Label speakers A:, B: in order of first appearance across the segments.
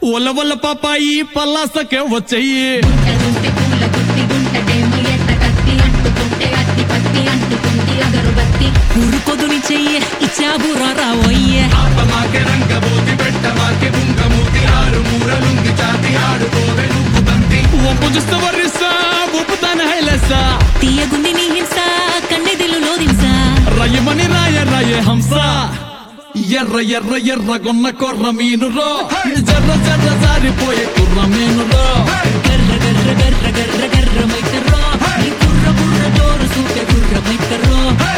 A: ఒల వల్ల పాపాయి పల్లాసకే వచ్చయ్యి
B: గుంటె పూల గుత్తి గుంటటేమో ఎట్ట కత్తి అంటుకుంటే అత్తి పత్తి అంటుకుంది అగరుబత్తి
C: ఉరుకొదుని చెయ్యి ఇచ్చాబురా రావయ్యే
A: ఒప్పు చూస్తే వర్రిస్తా ఒప్పుతాను హైలెస్సా
C: తీయగుంది నీ హింస కన్నెదిలు లోదింస
A: రయ్యమని రాయ రాయ హంస ఎర్ర ఎర్ర ఎర్రగొన్న కొర్ర మీనురో జర్ర జర్ర జారిపోయే కుర్ర మీనురో
C: గర్ర గర్ర గర్ర గర్ర గర్ర మైతర్రో నీ కుర్ర బుర్ర జోరు సూపె గుర్ర మైతర్రో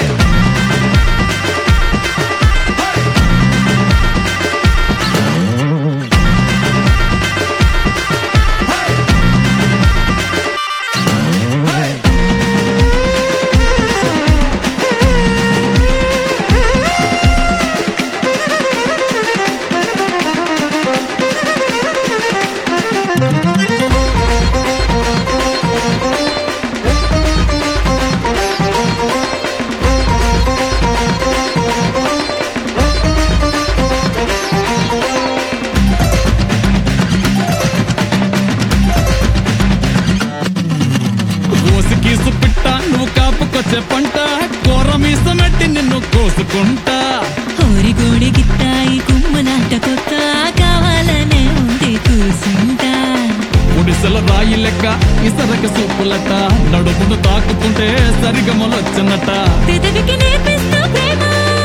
A: కోసి గీసు పిట్ట నువ్వు కాపుకొచ్చే పంట కూర మీసమెట్టి నిన్ను కోసుకుంటా
C: హోరి గోడి గిత్తాయి కుమ్మ నాట కొత్త కావాలనే ఉంది కూసుంటా
A: ఒడిసెల రాయి లెక్క ఇసరక సూపులట నడుమును తాకుతుంటే సరిగమలొచ్చనట
C: పెదవికి నేర్పిస్తా ప్రేమ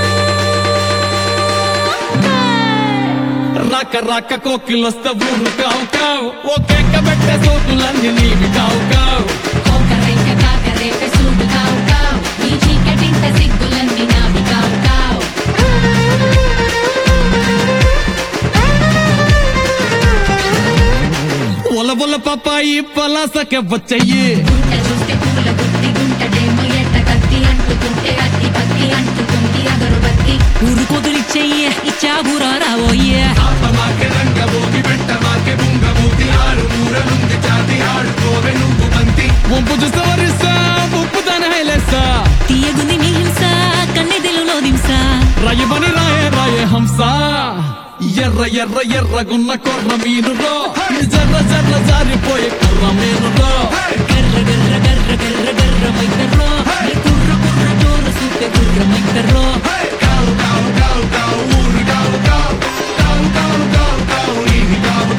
A: రాక రాక కోకిలొస్తే ఊరు కావు కావు ఓ కేక పెట్టే సోకులన్నీ నీవి కావు కావు
B: కోకరైక కాకరేక సూడు కావు కావు ఈ చీకటింత సిగ్గులన్నీ నావి కావు కావు
A: ఒల ఒల పాపాయి పలాసకే వచ్చయ్యి
B: గుంట చూస్తే పూల గుత్తి గుంటటేమో ఎట్ట కత్తి అంటుకుంటే అత్తి పత్తి అంటుకుంది అగరుబత్తి
C: ఉరుకొదుని చెయ్యి ఇచ్చాబురా రావయ్యే
A: వంపు చూస్తే వరిస్తా ఉప్పు దాని హైలెస్సా
C: తీయగుంది నీ హింస కన్నెదిలు లోదింస
A: రయ్యమని రాయే రాయే హంస ఎర్ర ఎర్ర ఎర్రగున్న కొర్ర మీనురో జర్ర జర్ర జారిపోయే కుర్ర మీనురో
C: గర్ర గర్ర గర్ర గర్ర గర్ర మైతర్రో నీ కుర్ర కుర్ర జోరు సూపె గుర్ర మైతర్రో
A: కావు కావు కావు కావు ఊరు కావు కావు కావు కావు కావు కావు నీవి కావు